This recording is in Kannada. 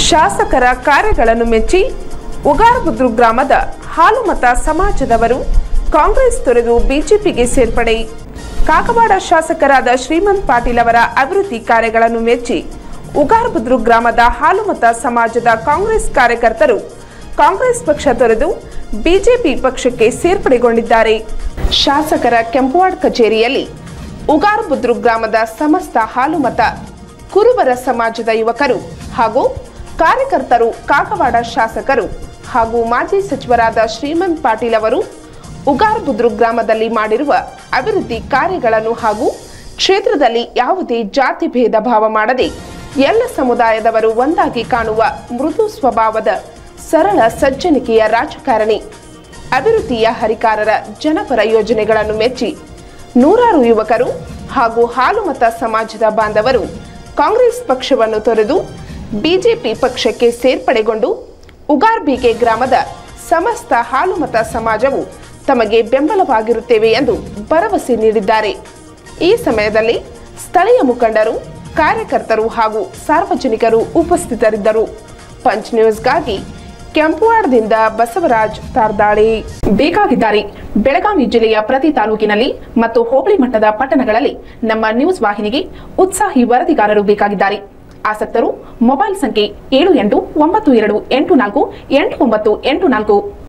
ಶಾಸಕರ ಕಾರ್ಯಗಳನ್ನು ಮೆಚ್ಚಿ ಉಗಾರಬುದ್ರು ಗ್ರಾಮದ ಹಾಲುಮತ ಸಮಾಜದವರು ಕಾಂಗ್ರೆಸ್ ತೊರೆದು ಬಿಜೆಪಿಗೆ ಸೇರ್ಪಡೆ ಕಾಕವಾಡ ಶಾಸಕರಾದ ಶ್ರೀಮಂತ್ ಪಾಟೀಲ್ ಅವರ ಅಭಿವೃದ್ಧಿ ಕಾರ್ಯಗಳನ್ನು ಮೆಚ್ಚಿ ಉಗಾರಬುದ್ರು ಗ್ರಾಮದ ಹಾಲುಮತ ಸಮಾಜದ ಕಾಂಗ್ರೆಸ್ ಕಾರ್ಯಕರ್ತರು ಕಾಂಗ್ರೆಸ್ ಪಕ್ಷ ತೊರೆದು ಬಿಜೆಪಿ ಪಕ್ಷಕ್ಕೆ ಸೇರ್ಪಡೆಗೊಂಡಿದ್ದಾರೆ ಶಾಸಕರ ಕೆಂಪುವಾಡ್ ಕಚೇರಿಯಲ್ಲಿ ಉಗಾರಬುದ್ರು ಗ್ರಾಮದ ಸಮಸ್ತ ಹಾಲುಮತ ಕುರುಬರ ಸಮಾಜದ ಯುವಕರು ಹಾಗೂ ಕಾರ್ಯಕರ್ತರು ಕಾಕವಾಡ ಶಾಸಕರು ಹಾಗೂ ಮಾಜಿ ಸಚಿವರಾದ ಶ್ರೀಮಂತ್ ಪಾಟೀಲ್ ಅವರು ಉಗಾರ್ಬುದ್ರು ಗ್ರಾಮದಲ್ಲಿ ಮಾಡಿರುವ ಅಭಿವೃದ್ಧಿ ಕಾರ್ಯಗಳನ್ನು ಹಾಗೂ ಕ್ಷೇತ್ರದಲ್ಲಿ ಯಾವುದೇ ಜಾತಿ ಭೇದ ಭಾವ ಮಾಡದೆ ಎಲ್ಲ ಸಮುದಾಯದವರು ಒಂದಾಗಿ ಕಾಣುವ ಮೃದು ಸ್ವಭಾವದ ಸರಳ ಸಜ್ಜನಿಕೆಯ ರಾಜಕಾರಣಿ ಅಭಿವೃದ್ಧಿಯ ಹರಿಕಾರರ ಜನಪರ ಯೋಜನೆಗಳನ್ನು ಮೆಚ್ಚಿ ನೂರಾರು ಯುವಕರು ಹಾಗೂ ಹಾಲುಮತ ಸಮಾಜದ ಬಾಂಧವರು ಕಾಂಗ್ರೆಸ್ ಪಕ್ಷವನ್ನು ತೊರೆದು ಬಿಜೆಪಿ ಪಕ್ಷಕ್ಕೆ ಸೇರ್ಪಡೆಗೊಂಡು ಉಗಾರ್ಬಿಗೆ ಗ್ರಾಮದ ಸಮಸ್ತ ಹಾಲುಮತ ಸಮಾಜವು ತಮಗೆ ಬೆಂಬಲವಾಗಿರುತ್ತೇವೆ ಎಂದು ಭರವಸೆ ನೀಡಿದ್ದಾರೆ ಈ ಸಮಯದಲ್ಲಿ ಸ್ಥಳೀಯ ಮುಖಂಡರು ಕಾರ್ಯಕರ್ತರು ಹಾಗೂ ಸಾರ್ವಜನಿಕರು ಉಪಸ್ಥಿತರಿದ್ದರು ಪಂಚ್ ನ್ಯೂಸ್ಗಾಗಿ ಕೆಂಪುವಾಡದಿಂದ ಬಸವರಾಜ್ ತಾರ್ದಾಳಿ ಬೇಕಾಗಿದ್ದಾರೆ ಬೆಳಗಾವಿ ಜಿಲ್ಲೆಯ ಪ್ರತಿ ತಾಲೂಕಿನಲ್ಲಿ ಮತ್ತು ಹೋಬಳಿ ಮಟ್ಟದ ಪಟ್ಟಣಗಳಲ್ಲಿ ನಮ್ಮ ನ್ಯೂಸ್ ವಾಹಿನಿಗೆ ಉತ್ಸಾಹಿ ವರದಿಗಾರರು ಬೇಕಾಗಿದ್ದಾರೆ ಆಸಕ್ತರು ಮೊಬೈಲ್ ಸಂಖ್ಯೆ ಏಳು ಎಂಟು ಒಂಬತ್ತು ಎರಡು ಎಂಟು ನಾಲ್ಕು ಎಂಟು ಒಂಬತ್ತು ಎಂಟು ನಾಲ್ಕು